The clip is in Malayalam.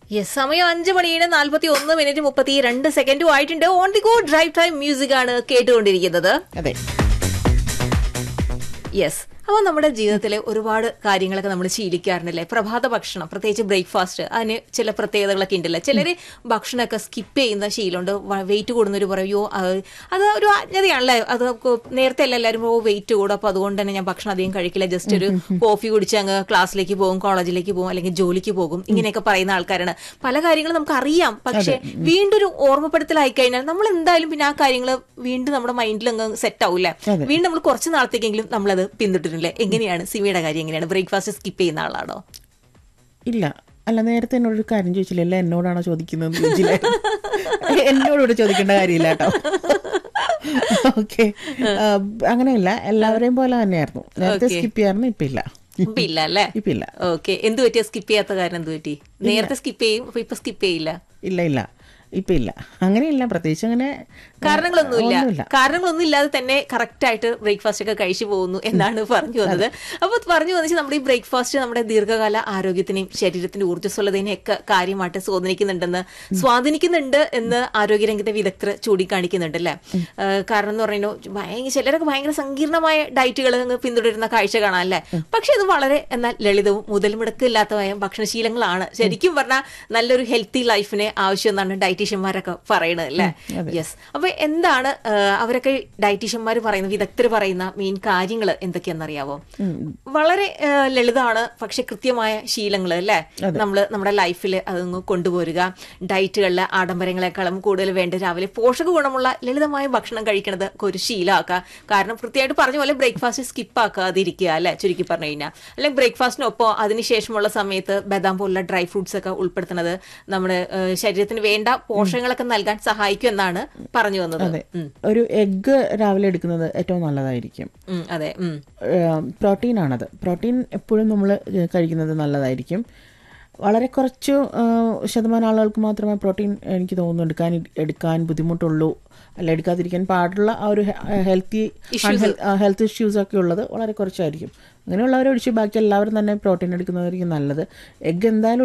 യെസ് സമയം അഞ്ച് മണിയുടെ നാൽപ്പത്തി ഒന്ന് മിനിറ്റ് മുപ്പത്തി രണ്ട് സെക്കൻഡും ആയിട്ടുണ്ട് on the go drive time music ആണ് കേട്ടുകൊണ്ടിരിക്കുന്നത് അതെ യെസ് അപ്പോൾ നമ്മുടെ ജീവിതത്തിലെ ഒരുപാട് കാര്യങ്ങളൊക്കെ നമ്മൾ ശീലിക്കാറുണ്ടല്ലേ പ്രഭാത ഭക്ഷണം പ്രത്യേകിച്ച് ബ്രേക്ക്ഫാസ്റ്റ് അതിന് ചില പ്രത്യേകതകളൊക്കെ ഉണ്ടല്ലേ ചിലർ ഭക്ഷണമൊക്കെ സ്കിപ്പ് ചെയ്യുന്ന ശീലമുണ്ട് വെയിറ്റ് കൂടുന്നവർ പറയോ അത് ഒരു അജ്ഞതയാണല്ലേ അത് കൊ- നേരത്തെ അല്ല എല്ലാവരും ഓ വെയിറ്റ് കൂടും അപ്പോൾ അതുകൊണ്ട് തന്നെ ഞാൻ ഭക്ഷണം അധികം കഴിക്കില്ല ജസ്റ്റ് ഒരു കോഫി കുടിച്ച് അങ്ങ് ക്ലാസ്സിലേക്ക് പോകും കോളേജിലേക്ക് പോകും അല്ലെങ്കിൽ ജോലിക്ക് പോകും ഇങ്ങനെയൊക്കെ പറയുന്ന ആൾക്കാരാണ് പല കാര്യങ്ങളും നമുക്ക് അറിയാം പക്ഷേ വീണ്ടും ഒരു ഓർമ്മപ്പെടുത്തലായി കഴിഞ്ഞാൽ നമ്മൾ എന്തായാലും പിന്നെ ആ കാര്യങ്ങൾ വീണ്ടും നമ്മുടെ മൈൻഡിൽ അങ്ങ് സെറ്റ് ആവില്ല വീണ്ടും നമ്മൾ കുറച്ച് നാളത്തേക്കെങ്കിലും നമ്മളത് പിന്തുടരില്ലേ എങ്ങനെയാണ് സിമിയുടെ കാര്യം എങ്ങനെയാണ് ബ്രേക്ക്ഫാസ്റ്റ് സ്കിപ്പ് ചെയ്യുന്ന ആളാണോ ഇല്ല അല്ല നേരത്തെ എന്നോടൊരു കാര്യം ചോദിച്ചില്ല എല്ലാം എന്നോടാണോ ചോദിക്കുന്നത് എന്ന് ചോദിച്ചില്ല എന്നോട് ഇവിടെ ചോദിക്കേണ്ട കാര്യമില്ല കേട്ടോ ഓക്കെ അങ്ങനെയല്ല എല്ലാവരെയും പോലെ തന്നെയായിരുന്നു നേരത്തെ സ്കിപ്പ് ചെയ്യാറുണ്ട് ഇപ്പൊ ഇല്ല ഇപ്പൊ ഇല്ല അല്ലേ ഇപ്പൊ ഇല്ല ഓക്കെ എന്ത് പറ്റിയ സ്കിപ്പ് ചെയ്യാത്ത കാരണം എന്ത് പറ്റി നേരത്തെ സ്കിപ്പ് ചെയ്യും അപ്പൊ ഇപ്പൊ സ്കിപ്പ് ചെയ്യില്ല ഇല്ല ഇല്ല ഇപ്പൊ ഇല്ല അങ്ങനെയില്ല പ്രത്യേകിച്ച് അങ്ങനെ കാരണങ്ങളൊന്നുമില്ല ഒന്നുമില്ല കാരണങ്ങളൊന്നും ഇല്ലാതെ തന്നെ കറക്റ്റ് ആയിട്ട് ബ്രേക്ക്ഫാസ്റ്റ് ഒക്കെ കഴിച്ചു പോകുന്നു എന്നാണ് പറഞ്ഞു വന്നത് അപ്പോൾ പറഞ്ഞു വന്നിട്ട് നമ്മുടെ ഈ ബ്രേക്ക്ഫാസ്റ്റ് നമ്മുടെ ദീർഘകാല ആരോഗ്യത്തിനെയും ശരീരത്തിന്റെ ഊർജ്ജസ്വലതയെയും ഒക്കെ കാര്യമായിട്ട് സ്വാധീനിക്കുന്നുണ്ടെന്ന് സ്വാധീനിക്കുന്നുണ്ട് എന്ന് ആരോഗ്യരംഗത്തെ വിദഗ്ധർ ചൂണ്ടിക്കാണിക്കുന്നുണ്ട് അല്ലേ ഏഹ് കാരണം എന്ന് പറയുന്നത് ഭയങ്കര ചിലരൊക്കെ ഭയങ്കര സങ്കീർണമായ ഡയറ്റുകൾ അങ്ങ് പിന്തുടരുന്ന കാഴ്ച കാണാം അല്ലേ പക്ഷെ ഇത് വളരെ എന്നാൽ ലളിതവും മുതൽ മുടക്കില്ലാത്തതായ ഭക്ഷണശീലങ്ങളാണ് ശരിക്കും പറഞ്ഞാൽ നല്ലൊരു ഹെൽത്തി ലൈഫിന് ആവശ്യം എന്നാണ് ഡയറ്റീഷ്യന്മാരൊക്കെ പറയണത് അല്ലേ യെസ് അപ്പൊ എന്താണ് ആ, അവരൊക്കെ ഡയറ്റീഷ്യന്മാർ പറയുന്ന വിദഗ്ധർ പറയുന്ന മെയിൻ കാര്യങ്ങൾ എന്തൊക്കെയാണെന്നറിയാവോ വളരെ ആ, ലളിതമാണ് പക്ഷെ കൃത്യമായ ശീലങ്ങൾ അല്ലേ നമ്മൾ നമ്മുടെ ലൈഫിൽ അതൊന്ന് കൊണ്ടുപോരുക ഡയറ്റുകളിലെ ആഡംബരങ്ങളെക്കാളും കൂടുതൽ വേണ്ട രാവിലെ പോഷക ഗുണമുള്ള ലളിതമായ ഭക്ഷണം കഴിക്കണത് ഒക്കെ ഒരു ശീലമാക്കുക കാരണം കൃത്യമായിട്ട് പറഞ്ഞ പോലെ ബ്രേക്ക്ഫാസ്റ്റ് സ്കിപ്പ് ആക്കാതിരിക്കുക അല്ലെ ചുരുക്കി പറഞ്ഞു കഴിഞ്ഞാൽ അല്ലെങ്കിൽ ബ്രേക്ക്ഫാസ്റ്റിനൊപ്പം അതിനുശേഷമുള്ള സമയത്ത് ബദാം പോലുള്ള ഡ്രൈ ഫ്രൂട്ട്സ് ഒക്കെ ഉൾപ്പെടുത്തുന്നത് നമ്മുടെ ആ, ശരീരത്തിന് വേണ്ട പോഷകങ്ങളൊക്കെ നൽകാൻ സഹായിക്കും എന്നാണ് പറഞ്ഞു വന്നത് അതെ ഒരു എഗ്ഗ് രാവിലെ എടുക്കുന്നത് ഏറ്റവും നല്ലതായിരിക്കും ഉം, അതെ ഉം. പ്രോട്ടീൻ ആണത് പ്രോട്ടീൻ എപ്പോഴും നമ്മൾ കഴിക്കുന്നത് നല്ലതായിരിക്കും വളരെ കുറച്ച് ആ, ശതമാനം ആളുകൾക്ക് മാത്രമേ പ്രോട്ടീൻ എനിക്ക് തോന്നുന്നു എടുക്കാൻ എടുക്കാൻ ബുദ്ധിമുട്ടുള്ളൂ അല്ല എടുക്കാതിരിക്കാൻ പാടുള്ള ആ ഒരു ഹെൽത്തി ഹെൽത്ത് ഇഷ്യൂസ് ഒക്കെ ഉള്ളത് വളരെ കുറച്ചായിരിക്കും അങ്ങനെയുള്ളവരെ ഒഴിച്ച് ബാക്കി എല്ലാവരും തന്നെ പ്രോട്ടീൻ എടുക്കുന്നതായിരിക്കും നല്ലത് എഗ്ഗ് എന്തായാലും